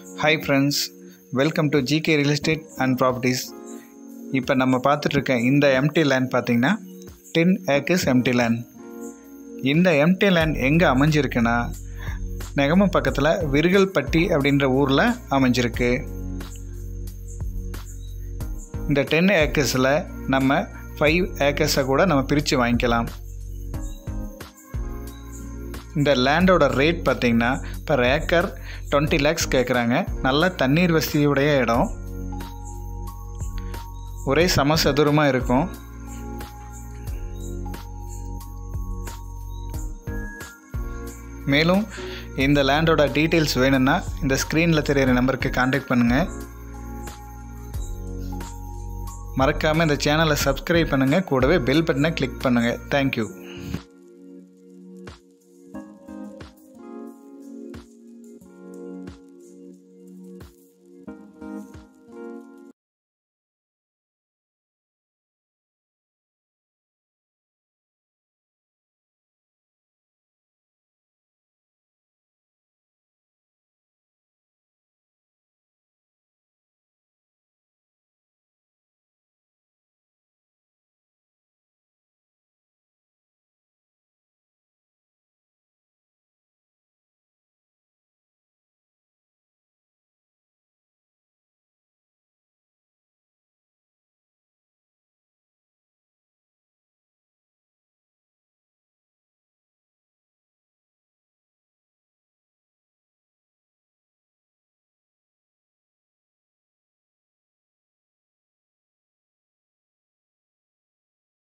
hi friends welcome to GK real estate and properties இப்போ நம்ம பார்த்துட்ருக்க இந்த எம்டி லேண்ட் பார்த்தீங்கன்னா டென் ஏக்கர்ஸ் எம்டி லேண்ட் இந்த எம்டி லேண்ட் எங்கே அமைஞ்சிருக்குன்னா நெகம பக்கத்தில் விருகல்பட்டி அப்படின்ற ஊரில் அமைஞ்சிருக்கு இந்த டென் ஏக்கர்ஸில் நம்ம ஃபைவ் ஏக்கர்ஸை கூட நம்ம பிரித்து வாங்கிக்கலாம் இந்த லேண்டோட ரேட் பார்த்திங்கன்னா பர் ஏக்கர் டுவெண்ட்டி லேக்ஸ் கேட்குறாங்க நல்ல தண்ணீர் வசதியுடைய இடம் ஒரே சமசதுரமாக இருக்கும் மேலும் இந்த லேண்டோட டீட்டெயில்ஸ் வேணும்னா இந்த ஸ்க்ரீனில் தெரியிற நம்பருக்கு காண்டாக்ட் பண்ணுங்கள் மறக்காமல் இந்த சேனலை சப்ஸ்கிரைப் பண்ணுங்கள் கூடவே பெல் பட்டனை கிளிக் பண்ணுங்கள் தேங்க்யூ